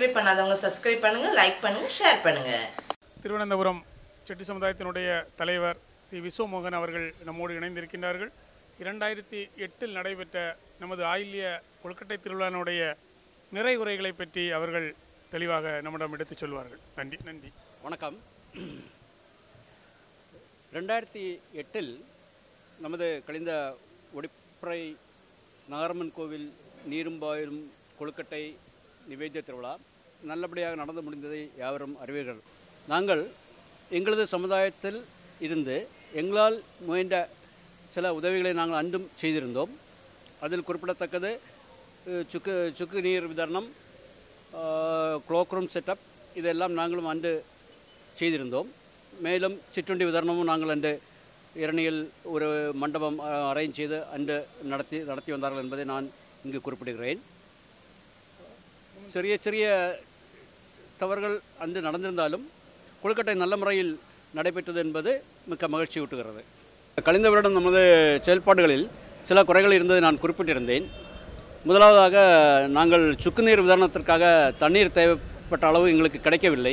subscribe பண்ணாதவங்க subscribe பண்ணுங்க like பண்ணுங்க ஷேர் பண்ணுங்க திருவனந்தபுரம் செட்டி சமுதாயத்தினுடைய தலைவர் சி விஸ்வமோகன் அவர்கள் நம்மோடு இணைந்திருக்கின்றார்கள் இரண்டாயிரத்தி எட்டில் நடைபெற்ற நமது ஆயில்ய கொழுக்கட்டை திருவிழாவினுடைய நிறை உரைகளை பற்றி அவர்கள் தெளிவாக நம்மிடம் எடுத்துச் சொல்வார்கள் நன்றி நன்றி வணக்கம் ரெண்டாயிரத்தி எட்டில் நமது கழிந்த ஒடிப்பறை நகரம்மன் கோவில் நீரும்பாயும் கொழுக்கட்டை நிவேத்திய திருவிழா நல்லபடியாக நடந்து முடிந்ததை யாவரும் அறிவீர்கள் நாங்கள் எங்களது சமுதாயத்தில் இருந்து எங்களால் முயன்ற சில உதவிகளை நாங்கள் அன்றும் செய்திருந்தோம் அதில் குறிப்பிடத்தக்கது அஹ், சுக்கு சுக்கு நீர் விதரணம் க்ளோக் ரூம் செட்டப் இதெல்லாம் நாங்களும் அன்று செய்திருந்தோம் மேலும் சிற்றுண்டி விதரணமும் நாங்கள் அன்று இரணியில் ஒரு மண்டபம் அரேஞ்ச் செய்து அன்று நடத்தி நடத்தி வந்தார்கள் என்பதை நான் இங்கு குறிப்பிடுகிறேன் சிறிய சிறிய தவறுகள் அன்று நடந்திருந்தாலும் கொழுக்கட்டை நல்ல முறையில் நடைபெற்றது என்பது மிக்க மகிழ்ச்சி ஊட்டுகிறது கழிந்த வருடம் நமது செயல்பாடுகளில் சில குறைகள் இருந்ததை நான் குறிப்பிட்டிருந்தேன் முதலாவதாக நாங்கள் சுக்கு நீர் விதரணத்திற்காக தண்ணீர் தேவைப்பட்ட அளவு எங்களுக்கு கிடைக்கவில்லை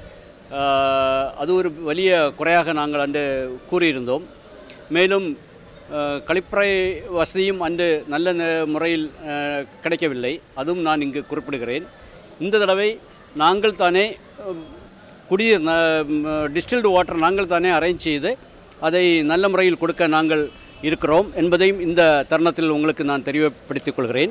ஆஹ், அது ஒரு വലിய குறையாக நாங்கள் அன்று கூறியிருந்தோம் மேலும் ஆஹ், கழிப்பறை வசதியும் அன்று நல்ல ந- முறையில் ஆஹ், கிடைக்கவில்லை அதுவும் நான் இங்கு குறிப்பிடுகிறேன் இந்த தடவை நாங்கள் தானே உம், குடிநீர் டிஸ்டில்டு வாட்டர் நாங்கள் தானே அரேஞ்ச் செய்து அதை நல்ல முறையில் கொடுக்க நாங்கள் இருக்கிறோம் என்பதையும் இந்த தருணத்தில் உங்களுக்கு நான் தெரியப்படுத்திக் கொள்கிறேன்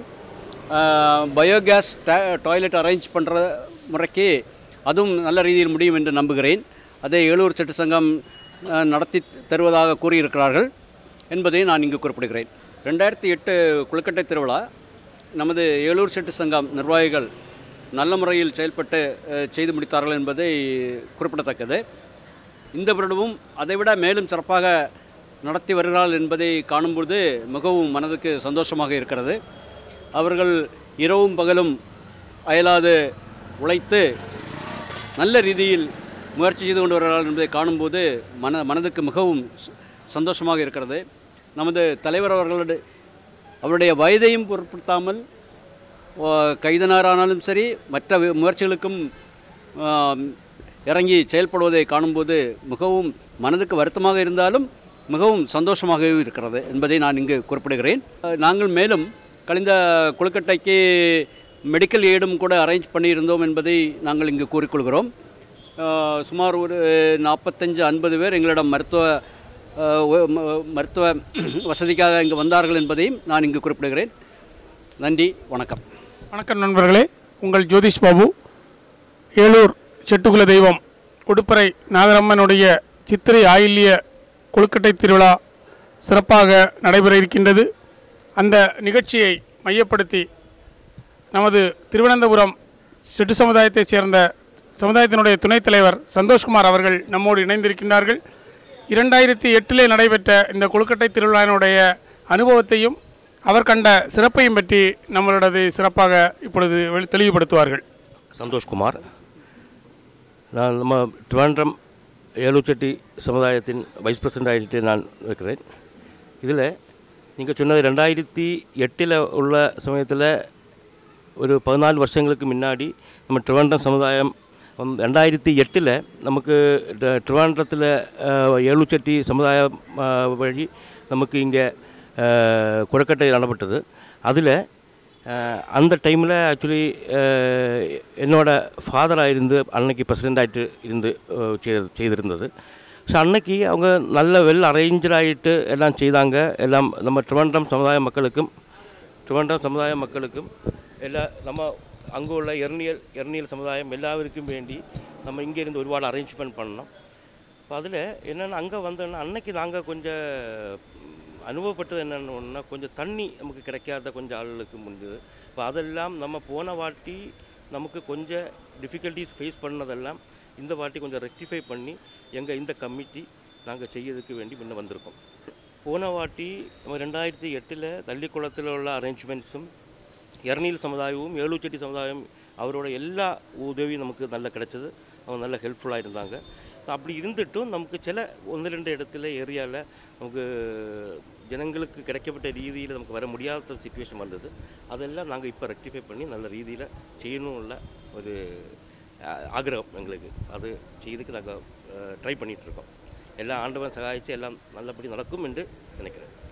பயோகேஸ் டாய்லெட் அரேஞ்ச் பண்ணுற முறைக்கு அதுவும் நல்ல ரீதியில் முடியும் என்று நம்புகிறேன் அதை ஏலூர் சட்டு சங்கம் அஹ், நடத்தி தருவதாக கூறியிருக்கிறார்கள் என்பதை நான் இங்கு குறிப்பிடுகிறேன் ரெண்டாயிரத்தி எட்டு கொழுக்கட்டை திருவிழா நமது ஏலூர் செட்டு சங்கம் நிர்வாகிகள் நல்ல முறையில் செயல்பட்டு அஹ், செய்து முடித்தார்கள் என்பதை குறிப்பிடத்தக்கது இந்த வருடமும் அதைவிட மேலும் சிறப்பாக நடத்தி வருகிறார்கள் என்பதை காணும்பொழுது மிகவும் மனதுக்கு சந்தோஷமாக இருக்கிறது அவர்கள் இரவும் பகலும் அயலாது உழைத்து நல்ல ரீதியில் முயற்சி செய்து கொண்டு வருகிறார்கள் என்பதை காணும்போது மன மனதுக்கு மிகவும் ச- சந்தோஷமாக இருக்கிறது நமது தலைவர் அவர்களுடைய அவருடைய வயதையும் பொருட்படுத்தாமல் ஓ, கைதனாரானாலும் சரி மற்ற வி- முயற்சிகளுக்கும் ஆம், இறங்கி செயல்படுவதை காணும்போது மிகவும் மனதுக்கு வருத்தமாக இருந்தாலும் மிகவும் சந்தோஷமாகவும் இருக்கிறது என்பதை நான் இங்கு குறிப்பிடுகிறேன் அஹ், நாங்கள் மேலும் கழிந்த கொழுக்கட்டைக்கு மெடிக்கல் எய்டும் கூட அரேஞ்ச் பண்ணியிருந்தோம் என்பதை நாங்கள் இங்கு கூறிக்கொள்கிறோம் அஹ், சுமார் ஒரு நாற்பத்தஞ்சு ஐம்பது பேர் எங்களிடம் மருத்துவ அஹ், ஒ- ம- மருத்துவ வசதிக்காக இங்கு வந்தார்கள் என்பதையும் நான் இங்கு குறிப்பிடுகிறேன் நன்றி வணக்கம் வணக்கம் நண்பர்களே உங்கள் ஜோதிஷ் பாபு ஏலூர் செட்டுக்குல தெய்வம் உடுப்பறை நாகரம்மனுடைய சித்திரை ஆயில்ய கொழுக்கட்டை திருவிழா சிறப்பாக நடைபெற இருக்கின்றது அந்த நிகழ்ச்சியை மையப்படுத்தி நமது திருவனந்தபுரம் செட்டு சமுதாயத்தைச் சேர்ந்த சமுதாயத்தினுடைய துணைத் தலைவர் சந்தோஷ்குமார் அவர்கள் நம்மோடு இணைந்திருக்கின்றார்கள் இரண்டாயிரத்தி எட்டிலே நடைபெற்ற இந்த கொழுக்கட்டை திருவிழாவினுடைய அனுபவத்தையும் அவர் கண்ட சிறப்பையும் பற்றி நம்மளோடது சிறப்பாக இப்பொழுது வெளி- தெளிவுபடுத்துவார்கள் சந்தோஷ்குமார் நான் நம்ம ட்ரிவாண்ட்ரம் ஏலூச்செட்டி சமுதாயத்தின் வைஸ் பிரசிடண்ட் ஆகிட்டு நான் இருக்கிறேன் இதில் நீங்கள் சொன்னது ரெண்டாயிரத்தி எட்டில் உள்ள சமயத்தில் ஒரு பதினாலு வருஷங்களுக்கு முன்னாடி நம்ம ட்ரிவாண்ட்ரம் சமுதாயம் வந்து ரெண்டாயிரத்தி எட்டில் நமக்கு ட- ட்ரிவாண்ட்ரத்தில் ஏழுச்செட்டி சமுதாயம் அஹ், வழி நமக்கு இங்கே கொடக்கட்டை நடப்பட்டது அதில் அந்த டைமில் ஆக்சுவலி என்னோட ஃபாதராக இருந்து அன்னைக்கு பிரசிடெண்ட் ஆகிட்டு இருந்து அஹ், செய்து- செய்திருந்தது ஸோ அன்னைக்கு அவங்க நல்ல வெல் அரேஞ்சடாகிட்டு எல்லாம் செய்தாங்க எல்லாம் நம்ம ட்ரிவாண்ட்ரம் சமுதாய மக்களுக்கும் ட்ரிவாண்ட்ரம் சமுதாய மக்களுக்கும் எல்லா நம்ம அங்கே உள்ள எர்னியல் எர்னியல் சமுதாயம் எல்லாருக்கும் வேண்டி நம்ம இங்கே இருந்து ஒருபாடு அரேஞ்ச்மெண்ட் பண்ணோம் இப்போ அதில் என்னென்னா அங்கே வந்தோன்னா அன்னைக்கு நாங்கள் கொஞ்சம் ம், அனுபவப்பட்டது என்னென்னா கொஞ்சம் தண்ணி நமக்கு கிடைக்காத கொஞ்சம் ஆளுகளுக்கு முடிஞ்சது இப்போ அதெல்லாம் நம்ம போன வாட்டி நமக்கு கொஞ்சம் டிஃபிகல்ட்டிஸ் ஃபேஸ் பண்ணதெல்லாம் இந்த வாட்டி கொஞ்சம் ரெக்டிஃபை பண்ணி எங்கள் இந்த கமிட்டி நாங்கள் செய்யறதுக்கு வேண்டி முன்ன வந்திருக்கோம் போன வாட்டி நம்ம ரெண்டாயிரத்தி எட்டில் தள்ளிக்குளத்தில் உள்ள அரேஞ்ச்மெண்ட்ஸும் எரணியல் சமுதாயமும் ஏழுச்செட்டி சமுதாயம் அவரோட எல்லா உதவியும் நமக்கு நல்லா கிடைச்சது அவங்க நல்ல ஹெல்ப்ஃபுல்லாக இருந்தாங்க அப்படி இருந்துட்டும் நமக்கு சில ஒன்று ரெண்டு இடத்துல ஏரியாவில் நமக்கு ஜனங்களுக்கு கிடைக்கப்பட்ட ரீதியில் நமக்கு வர முடியாத சுச்சுவேஷன் வந்தது அதெல்லாம் நாங்கள் இப்போ ரெக்டிஃபை பண்ணி நல்ல ரீதியில் செய்யணும் உள்ள ஒரு அஹ், ஆக்கிரகம் எங்களுக்கு அது செய்துக்கு நாங்கள் ட்ரை பண்ணிகிட்ருக்கோம் எல்லாம் ஆண்டவன் சகாயிச்சு எல்லாம் நல்லபடி நடக்கும் என்று நினைக்கிறேன்